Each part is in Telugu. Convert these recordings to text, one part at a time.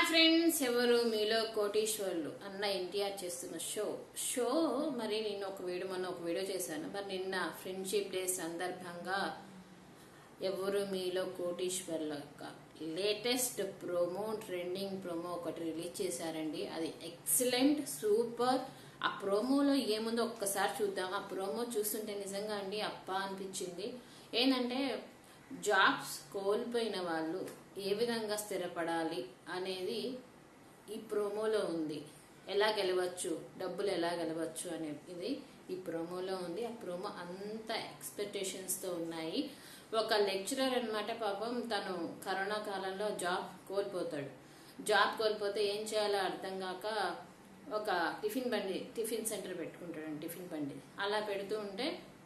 ఫ్రెండ్స్ ఎవరు మీలో కోటీశ్వర్లు అన్న ఎన్టీఆర్ చేస్తున్న షో షో మరి నేను ఒక వీడియో మొన్న ఒక వీడియో చేశాను మరి నిన్న ఫ్రెండ్షిప్ డే సందర్భంగా ఎవరు మీలో కోటీశ్వర్ల యొక్క లేటెస్ట్ ప్రోమో ట్రెండింగ్ ప్రోమో ఒకటి రిలీజ్ చేశారండి అది ఎక్సలెంట్ సూపర్ ఆ ప్రోమోలో ఏముందో ఒక్కసారి చూద్దాం ఆ ప్రోమో చూస్తుంటే నిజంగా అండి అప్ప అనిపించింది ఏంటంటే జాబ్స్ కోల్పోయిన వాళ్ళు ఏ విధంగా స్థిరపడాలి అనేది ఈ ప్రోమోలో ఉంది ఎలా గెలవచ్చు డబ్బులు ఎలా గెలవచ్చు అనేది ఈ ప్రోమోలో ఉంది ఆ ప్రోమో అంత ఎక్స్పెక్టేషన్స్ తో ఉన్నాయి ఒక లెక్చరర్ అన్నమాట పాపం తను కరోనా కాలంలో జాబ్ కోల్పోతాడు జాబ్ కోల్పోతే ఏం చేయాలో అర్థం కాక ఒక టిఫిన్ బండి టిఫిన్ సెంటర్ పెట్టుకుంటాడు టిఫిన్ బండి అలా పెడుతూ ఉంటే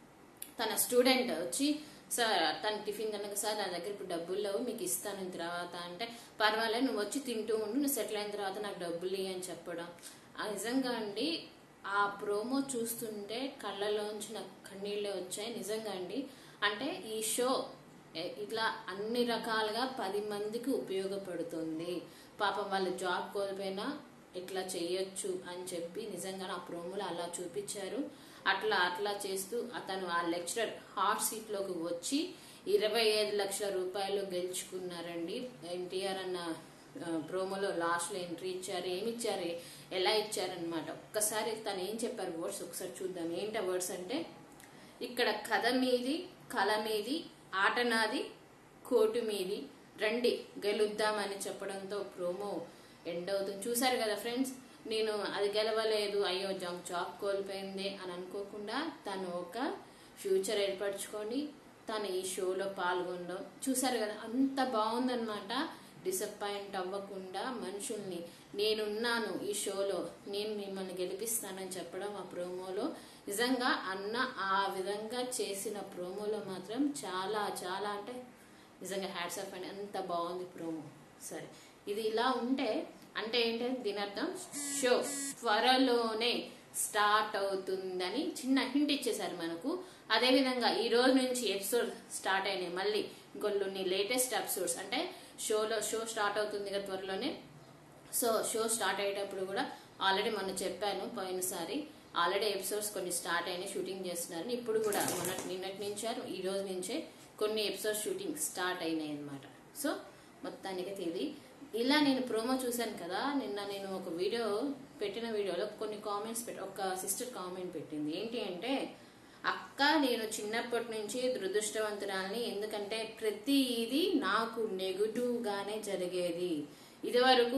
తన స్టూడెంట్ వచ్చి సార్ తన టిఫిన్ కనుక సార్ నా దగ్గర ఇప్పుడు డబ్బులు లేవు మీకు ఇస్తాను ఇంత తర్వాత అంటే పర్వాలేదు నువ్వు వచ్చి తింటూ ఉండు నువ్వు సెటిల్ అయిన తర్వాత నాకు డబ్బులు ఇయ్యి అని చెప్పడం ఆ నిజంగా అండి ఆ ప్రోమో చూస్తుంటే కళ్ళలోంచి నాకు కన్నీళ్ళే వచ్చాయి నిజంగా అండి అంటే ఈ షో ఎ- ఇట్లా అన్ని రకాలుగా పది మందికి ఉపయోగపడుతుంది పాపం వాళ్ళు జాబ్ కోల్పోయినా ఇట్లా చెయ్యొచ్చు అని చెప్పి నిజంగా ఆ ప్రోమోలో అలా చూపించారు అట్లా అట్లా చేస్తూ అతను ఆ లెక్చరర్ హాట్ సీట్ లోకి వచ్చి ఇరవై ఐదు లక్షల రూపాయలు గెలుచుకున్నారండి ఎన్టీఆర్ అన్న ఆ, ప్రోమోలో లాస్ట్ లో ఎంట్రీ ఇచ్చారు ఏమి ఇచ్చారు ఎలా ఇచ్చారనమాట ఒక్కసారి తను ఏం చెప్పారు వర్డ్స్ ఒకసారి చూద్దాం ఏంటి ఆ వర్డ్స్ అంటే ఇక్కడ కథ మీది కళ మీది ఆట నాది కోటు మీది రండి గెలుద్దామని చెప్పడంతో ప్రోమో ఎండ్ అవుతుంది చూసారు కదా ఫ్రెండ్స్ నేను అది గెలవలేదు అయ్యో జాబ్ జాబ్ కోల్పోయింది అని అనుకోకుండా తను ఒక ఫ్యూచర్ ఏర్పరచుకొని తను ఈ షోలో పాల్గొనడం చూసారు కదా అంత బాగుందన్నమాట డిసప్పాయింట్ అవ్వకుండా మనుషుల్ని నేనున్నాను ఈ షోలో నేను మిమ్మల్ని గెలిపిస్తానని చెప్పడం ఆ ప్రోమోలో నిజంగా అన్న ఆ విధంగా చేసిన ప్రోమోలో మాత్రం చాలా చాలా అంటే నిజంగా హ్యాట్స్ ఆఫ్ అండి అంత బాగుంది ప్రోమో సరే ఇది ఇలా ఉంటే అంటే ఏంటంటే దీని అర్థం షో త్వరలోనే స్టార్ట్ అవుతుందని చిన్న హింట్ ఇచ్చేసారు మనకు అదే విధంగా ఈ రోజు నుంచి ఎపిసోడ్ స్టార్ట్ అయినాయి మళ్ళీ ఇంకొన్ని లేటెస్ట్ ఎపిసోడ్స్ అంటే షోలో షో స్టార్ట్ అవుతుంది కదా త్వరలోనే సో షో స్టార్ట్ అయ్యేటప్పుడు కూడా ఆల్రెడీ మొన్న చెప్పాను పోయినసారి ఆల్రెడీ ఎపిసోడ్స్ కొన్ని స్టార్ట్ అయినాయి షూటింగ్ చేస్తున్నారు ఇప్పుడు కూడా మొన్నటి నిన్నటి నుంచారు ఈ రోజు నుంచే కొన్ని ఎపిసోడ్స్ షూటింగ్ స్టార్ట్ అయినాయి అనమాట సో మొత్తానికి ఇది ఇలా నేను ప్రోమో చూశాను కదా నిన్న నేను ఒక వీడియో పెట్టిన వీడియోలో కొన్ని కామెంట్స్ పెట్టి ఒక సిస్టర్ కామెంట్ పెట్టింది ఏంటి అంటే అక్క నేను చిన్నప్పటి నుంచి దురదృష్టవంతురాల్ని ఎందుకంటే ప్రతి ఇది నాకు నెగిటివ్ గానే జరిగేది ఇది వరకు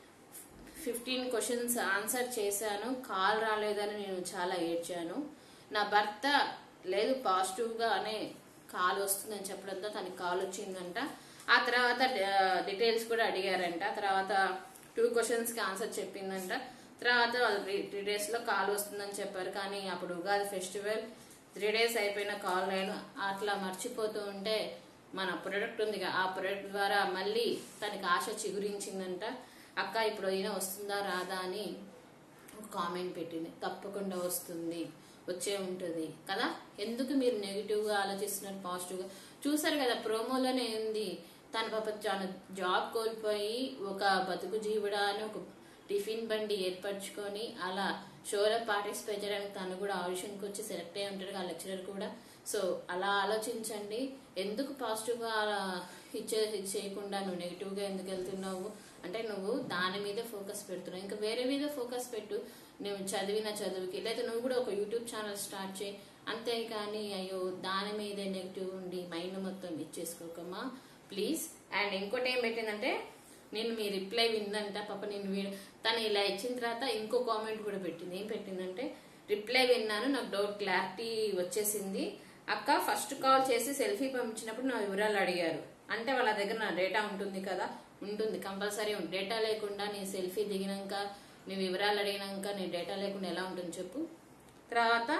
ఫిఫ్టీన్ క్వశ్చన్స్ ఆన్సర్ చేశాను కాల్ రాలేదని నేను చాలా ఏడ్చాను నా భర్త లేదు పాజిటివ్ గానే కాల్ వస్తుందని చెప్పడంతో తనకి కాల్ వచ్చిందంట ఆ తర్వాత డీటెయిల్స్ కూడా అడిగారంట తర్వాత టూ క్వశ్చన్స్ కి ఆన్సర్ చెప్పిందంట తర్వాత వాళ్ళు త్రీ డేస్ లో కాల్ వస్తుందని చెప్పారు కానీ అప్పుడు ఉగాది ఫెస్టివల్ త్రీ డేస్ అయిపోయిన కాల్ నేను అట్లా మర్చిపోతూ ఉంటే మన ప్రొడక్ట్ ఉంది ఆ ప్రొడక్ట్ ద్వారా మళ్ళీ తనకి ఆశ చిగురించిందంట అక్క ఇప్పుడు అయినా వస్తుందా రాదా అని ఒక కామెంట్ పెట్టింది తప్పకుండా వస్తుంది వచ్చే ఉంటుంది కదా ఎందుకు మీరు నెగిటివ్ గా ఆలోచిస్తున్నారు పాజిటివ్ గా చూసారు కదా ప్రోమోలోనే ఉంది తన పాప జాన- జాబ్ కోల్పోయి ఒక బతుకు జీవుడా అని ఒక టిఫిన్ బండి ఏర్పరచుకొని అలా షోలో పార్టిసిపేట్ చేయడానికి తను కూడా ఆడిషన్కి వచ్చి సెలెక్ట్ అయి ఉంటాడు ఆ లెక్చరర్ కూడా సో అలా ఆలోచించండి ఎందుకు పాజిటివ్ గా అలా ఇచ్చే ఇది చేయకుండా నువ్వు నెగిటివ్ గా ఎందుకు వెళ్తున్నావు అంటే నువ్వు దాని మీద ఫోకస్ పెడుతున్నావు ఇంకా వేరే మీద ఫోకస్ పెట్టు నువ్వు చదివిన చదువుకి లేదా నువ్వు కూడా ఒక యూట్యూబ్ ఛానల్ స్టార్ట్ చేయి అంతేకాని అయ్యో దాని మీదే నెగిటివ్ ఉండి మైండ్ మొత్తం ఇచ్చేసుకోకమ్మా ప్లీజ్ అండ్ ఇంకోటి ఏం పెట్టిందంటే నేను మీ రిప్లై విందంట పాప నేను వీ- తను ఇలా ఇచ్చిన తర్వాత ఇంకో కామెంట్ కూడా పెట్టింది ఏం పెట్టిందంటే రిప్లై విన్నాను నాకు డౌట్ క్లారిటీ వచ్చేసింది అక్క ఫస్ట్ కాల్ చేసి సెల్ఫీ పంపించినప్పుడు నా వివరాలు అడిగారు అంటే వాళ్ళ దగ్గర నా డేటా ఉంటుంది కదా ఉంటుంది కంపల్సరీ ఉంటుంది డేటా లేకుండా నీ సెల్ఫీ దిగినాక నీ వివరాలు అడిగినాక నీ డేటా లేకుండా ఎలా ఉంటుంది చెప్పు తర్వాత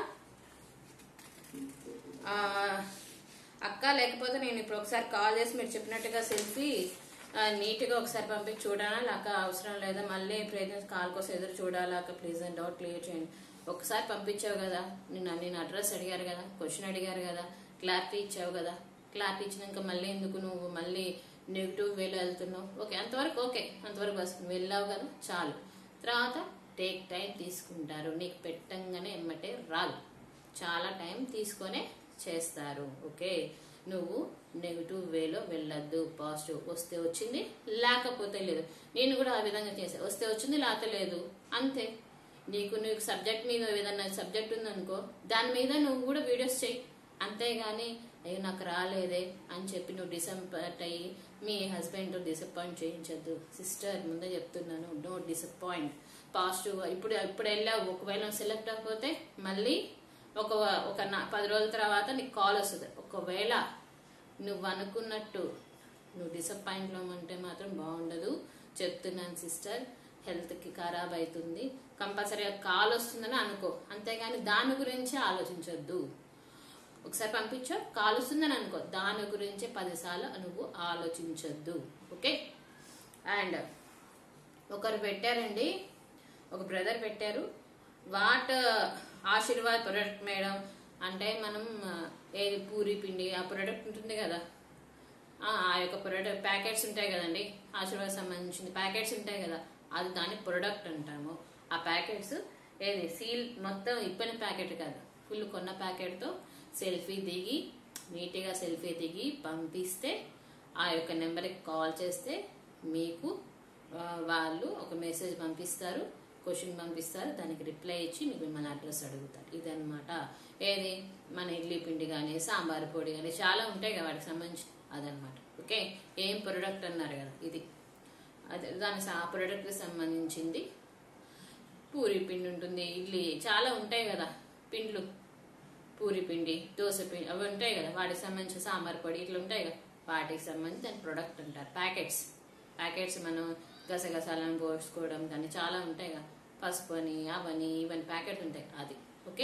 ఆ, అక్క లేకపోతే నేను ఇప్పుడు ఒకసారి కాల్ చేసి మీరు చెప్పినట్టుగా సెల్ఫీ నీట్ గా ఒకసారి పంపించి చూడాలా లేక అవసరం లేదా మళ్ళీ ప్రయత్నం కాల్ కోసం ఎదురు చూడాలా అక్క ప్లీజ్ అని డౌట్ క్లియర్ చేయండి ఒకసారి పంపించావు కదా నిన్న నేను అడ్రస్ అడిగారు కదా క్వశ్చన్ అడిగారు కదా క్లారిటీ ఇచ్చావు కదా క్లారిటీ ఇచ్చినాక మళ్ళీ ఎందుకు నువ్వు మళ్ళీ నెగిటివ్ వేలో వెళ్తున్నావు ఓకే అంతవరకు ఓకే అంతవరకు బస్ నువ్వు వెళ్ళావు కదా చాలు తర్వాత టేక్ టైం తీసుకుంటారు నీకు పెట్టంగానే ఎమ్మటే రాదు చాలా టైం తీసుకొనే చేస్తారు ఓకే నువ్వు నెగిటివ్ వేలో వెళ్ళొద్దు పాజిటివ్ వస్తే వచ్చింది లేకపోతే లేదు నేను కూడా ఆ విధంగా చేసా వస్తే వచ్చింది లేకపోతే లేదు అంతే నీకు నీకు సబ్జెక్ట్ మీద ఏదన్నా సబ్జెక్ట్ ఉందనుకో దాని మీద నువ్వు కూడా వీడియోస్ చెయ్యి అంతేగాని అయ్యో నాకు రాలేదే అని చెప్పి నువ్వు డిసప్పాయింట్ అయ్యి మీ హస్బెండ్ డిసప్పాయింట్ చేయించద్దు సిస్టర్ ముందే చెప్తున్నాను నో డిసప్పాయింట్ పాజిటివ్ ఇప్పుడు ఇప్పుడు వెళ్ళావు ఒకవేళ సెలెక్ట్ అవ్వకపోతే మళ్ళీ ఒక ఒక నా- పది రోజుల తర్వాత నీకు కాల్ వస్తుంది ఒకవేళ నువ్వు అనుకున్నట్టు నువ్వు డిసప్పాయింట్లో ఉంటే మాత్రం బాగుండదు చెప్తున్నాను సిస్టర్ హెల్త్కి ఖరాబ్ అవుతుంది కంపల్సరీగా కాల్ వస్తుందని అనుకో అంతేగాని దాని గురించి ఆలోచించొద్దు ఒకసారి పంపించో కాల్ వస్తుందని అనుకో దాని గురించి పదిసార్లు నువ్వు ఆలోచించొద్దు ఓకే అండ్ ఒకరు పెట్టారండి ఒక బ్రదర్ పెట్టారు వాట్ ఆశీర్వాద్ ప్రొడక్ట్ మేడం అంటే మనం ఆ, ఏది పూరి పిండి ఆ ప్రొడక్ట్ ఉంటుంది కదా ఆ ఆ యొక్క ప్రొడక్ట్ ప్యాకెట్స్ ఉంటాయి కదండి ఆశీర్వాద్ సంబంధించిన ప్యాకెట్స్ ఉంటాయి కదా అది దాని ప్రొడక్ట్ అంటాము ఆ ప్యాకెట్స్ ఏది సీల్ మొత్తం ఇప్పని ప్యాకెట్ కాదు ఫుల్ కొన్న ప్యాకెట్తో సెల్ఫీ దిగి నీట్గా సెల్ఫీ దిగి పంపిస్తే ఆ యొక్క నెంబర్కి కాల్ చేస్తే మీకు ఆ, వాళ్ళు ఒక మెసేజ్ పంపిస్తారు క్వశ్చన్ పంపిస్తారు దానికి రిప్లై ఇచ్చి మీకు మిమ్మల్ని అడ్రస్ అడుగుతారు ఇదన్నమాట ఏది మన ఇడ్లీ పిండి కానీ సాంబార్ పొడి కానీ చాలా ఉంటాయి కదా వాటికి సంబంధించి అదనమాట ఓకే ఏం ప్రొడక్ట్ అన్నారు కదా ఇది అదే దాని ఆ ప్రొడక్ట్కి సంబంధించింది పూరి పిండి ఉంటుంది ఇడ్లీ చాలా ఉంటాయి కదా పిండ్లు పూరి పిండి దోశ పిండి అవి ఉంటాయి కదా వాటికి సంబంధించిన సాంబార్ పొడి ఇట్లా ఉంటాయి కదా వాటికి సంబంధించి దాని ప్రొడక్ట్ అంటారు ప్యాకెట్స్ ప్యాకెట్స్ మనం గసగసాలను పోసుకోవడం కానీ చాలా ఉంటాయి కదా పసుపు అని అవని ఇవన్నీ ప్యాకెట్ ఉంటాయి అది ఓకే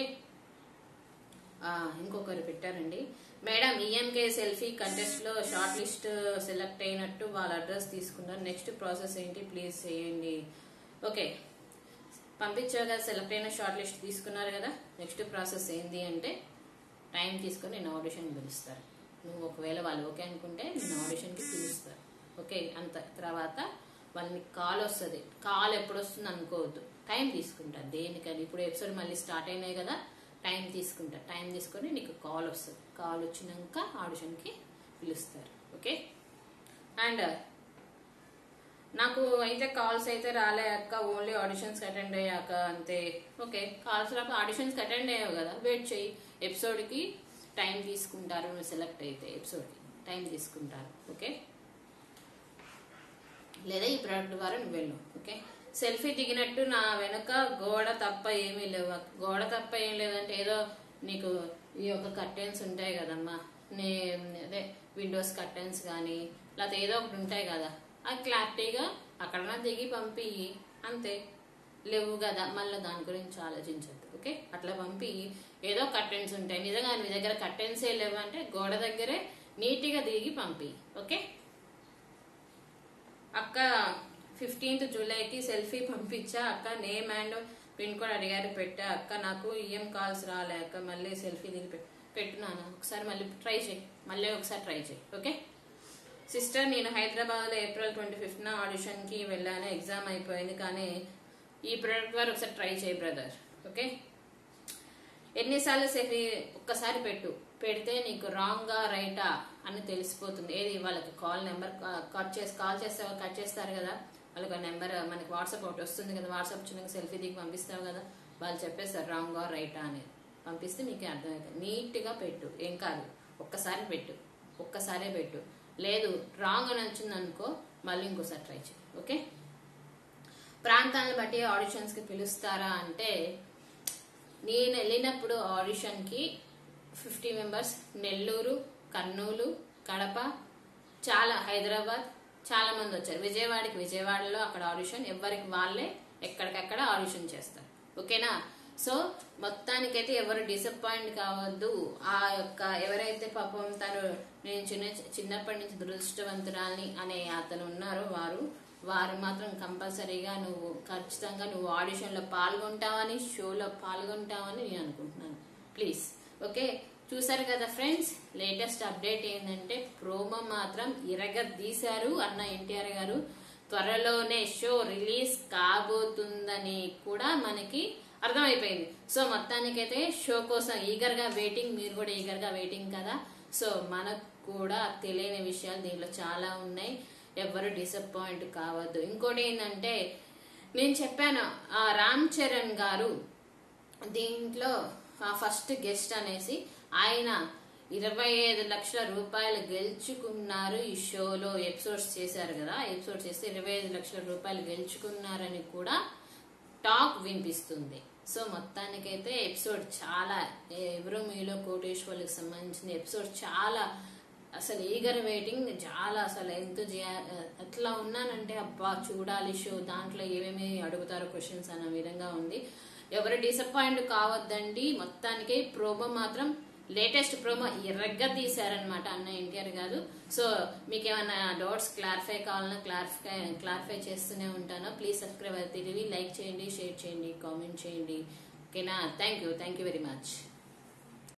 ఆ, ఇంకొకరు పెట్టారండి మేడం ఈఎంకే సెల్ఫీ కంటెస్ట్ లో షార్ట్ లిస్ట్ సెలెక్ట్ అయినట్టు వాళ్ళ అడ్రస్ తీసుకున్నారు నెక్స్ట్ ప్రాసెస్ ఏంటి ప్లీజ్ చేయండి ఓకే పంపించావు కదా సెలెక్ట్ అయిన షార్ట్ లిస్ట్ తీసుకున్నారు కదా నెక్స్ట్ ప్రాసెస్ ఏంటి అంటే టైం తీసుకొని నేను ఆడిషన్ పిలుస్తారు నువ్వు ఒకవేళ వాళ్ళు ఓకే అనుకుంటే నేను ఆడిషన్కి పిలుస్తారు ఓకే అంత తర్వాత వాళ్ళని కాల్ వస్తుంది కాల్ ఎప్పుడు వస్తుంది అనుకోవద్దు టైం తీసుకుంటా దేనికని ఇప్పుడు ఎపిసోడ్ మళ్ళీ స్టార్ట్ అయినాయి కదా టైం తీసుకుంటా టైం తీసుకొని నీకు కాల్ వస్తుంది కాల్ వచ్చినాక ఆడిషన్కి పిలుస్తారు ఓకే అండ్ నాకు అయితే కాల్స్ అయితే రాలే అక్క ఓన్లీ ఆడిషన్స్ అటెండ్ అయ్యాక అంతే ఓకే కాల్స్ రాక ఆడిషన్స్ అటెండ్ అయ్యావు కదా వెయిట్ చేయి ఎపిసోడ్కి టైం తీసుకుంటారు నువ్వు సెలెక్ట్ అయితే ఎపిసోడ్కి టైం తీసుకుంటారు ఓకే లేదా ఈ ప్రోడక్ట్ ద్వారా నువ్వు వెళ్ళు ఓకే సెల్ఫీ దిగినట్టు నా వెనక గోడ తప్ప ఏమీ లేవు గోడ తప్ప ఏం లేదంటే ఏదో నీకు ఈ యొక్క కర్టెన్స్ ఉంటాయి కదమ్మా నీ అదే విండోస్ కర్టెన్స్ కానీ లేకపోతే ఏదో ఒకటి ఉంటాయి కదా అది క్లారిటీగా అక్కడ దిగి పంపి అంతే లేవు కదా మళ్ళీ దాని గురించి ఆలోచించద్దు ఓకే అట్లా పంపి ఏదో కర్టెన్స్ ఉంటాయి నిజంగా నీ దగ్గర కర్టెన్సే లేవు అంటే గోడ దగ్గరే నీట్గా దిగి పంపి ఓకే అక్క ఫిఫ్టీన్త్ జూలైకి సెల్ఫీ పంపించా అక్క నేమ్ అండ్ పిన్ కోడ్ అడిగారు పెట్టా అక్క నాకు ఈఎం కాల్స్ రాలే అక్క మళ్ళీ సెల్ఫీ దిగి పెట్- పెట్టున్నాను ఒకసారి మళ్ళీ ట్రై చేయి మళ్ళీ ఒకసారి ట్రై చేయి ఓకే సిస్టర్ నేను హైదరాబాద్లో ఏప్రిల్ ట్వంటీ ఫిఫ్త్న ఆడిషన్కి వెళ్ళాను ఎగ్జామ్ అయిపోయింది కానీ ఈ ప్రోడక్ట్ ద్వారా ఒకసారి ట్రై చేయి బ్రదర్ ఓకే ఎన్నిసార్లు సెల్ఫీ ఒక్కసారి పెట్టు పెడితే నీకు రాంగా రైటా అని తెలిసిపోతుంది ఏది వాళ్ళకి కాల్ నెంబర్ కట్ చేసి కాల్ చేస్తే కట్ చేస్తారు కదా వాళ్ళకి ఒక నెంబర్ మనకి వాట్సాప్ ఒకటి వస్తుంది కదా వాట్సాప్ చిన్న సెల్ఫీ దిగి పంపిస్తావు కదా వాళ్ళు చెప్పేస్తారు రాంగా రైటా అనేది పంపిస్తే నీకు అర్థమవుతుంది నీట్గా పెట్టు ఏం కాదు ఒక్కసారి పెట్టు ఒక్కసారే పెట్టు లేదు రాంగ్ అని వచ్చింది అనుకో మళ్ళీ ఇంకోసారి ట్రై చేయి ఓకే ప్రాంతాలను బట్టి ఆడిషన్స్కి పిలుస్తారా అంటే నేను వెళ్ళినప్పుడు ఆడిషన్కి ఫిఫ్టీ మెంబర్స్ నెల్లూరు కర్నూలు కడప చాలా హైదరాబాద్ చాలా మంది వచ్చారు విజయవాడకి విజయవాడలో అక్కడ ఆడిషన్ ఎవరికి వాళ్ళే ఎక్కడికక్కడ ఆడిషన్ చేస్తారు ఓకేనా సో మొత్తానికైతే ఎవరు డిసప్పాయింట్ కావద్దు ఆ యొక్క ఎవరైతే పాపం తను నేను చిన్న చిన్నప్పటి నుంచి దురదృష్టవంతురాలని అనే అతను ఉన్నారో వారు వారు మాత్రం కంపల్సరీగా నువ్వు ఖచ్చితంగా నువ్వు ఆడిషన్లో పాల్గొంటావని షోలో పాల్గొంటావని నేను అనుకుంటున్నాను ప్లీజ్ ఓకే చూసారు కదా ఫ్రెండ్స్ లేటెస్ట్ అప్డేట్ ఏంటంటే ప్రోమో మాత్రం ఇరగదీశారు అన్న ఎన్టీఆర్ గారు త్వరలోనే షో రిలీజ్ కాబోతుందని కూడా మనకి అర్థమైపోయింది సో మొత్తానికైతే షో కోసం ఈగర్ గా వెయిటింగ్ మీరు కూడా ఈగర్ గా వెయిటింగ్ కదా సో మనకు కూడా తెలియని విషయాలు దీనిలో చాలా ఉన్నాయి ఎవ్వరు డిసప్పాయింట్ కావద్దు ఇంకోటి ఏంటంటే నేను చెప్పాను ఆ రామ్ చరణ్ గారు దీంట్లో ఆ ఫస్ట్ గెస్ట్ అనేసి ఆయన ఇరవై ఐదు లక్షల రూపాయలు గెలుచుకున్నారు ఈ షోలో ఎపిసోడ్స్ చేశారు కదా ఎపిసోడ్స్ చేస్తే ఇరవై ఐదు లక్షల రూపాయలు గెలుచుకున్నారని కూడా టాక్ వినిపిస్తుంది సో మొత్తానికైతే ఎపిసోడ్ చాలా ఎవరు మీలో కోటేశ్వర్లకు సంబంధించిన ఎపిసోడ్ చాలా అసలు ఈగర్ వెయిటింగ్ చాలా అసలు ఎంత అట్లా ఉన్నానంటే అబ్బా చూడాలి షో దాంట్లో ఏమేమి అడుగుతారో క్వశ్చన్స్ అన్న విధంగా ఉంది ఎవరు డిసప్పాయింట్ కావద్దండి మొత్తానికి ప్రోమో మాత్రం లేటెస్ట్ ప్రోమో ఎర్రగ్గా తీశారనమాట అన్న ఎన్టీఆర్ గారు సో మీకు ఏమైనా డౌట్స్ క్లారిఫై కావాలన్నా క్లారిఫై క్లారిఫై చేస్తూనే ఉంటాను ప్లీజ్ సబ్స్క్రైబ్ అయితే లైక్ చేయండి షేర్ చేయండి కామెంట్ చేయండి ఓకేనా thank you thank you very much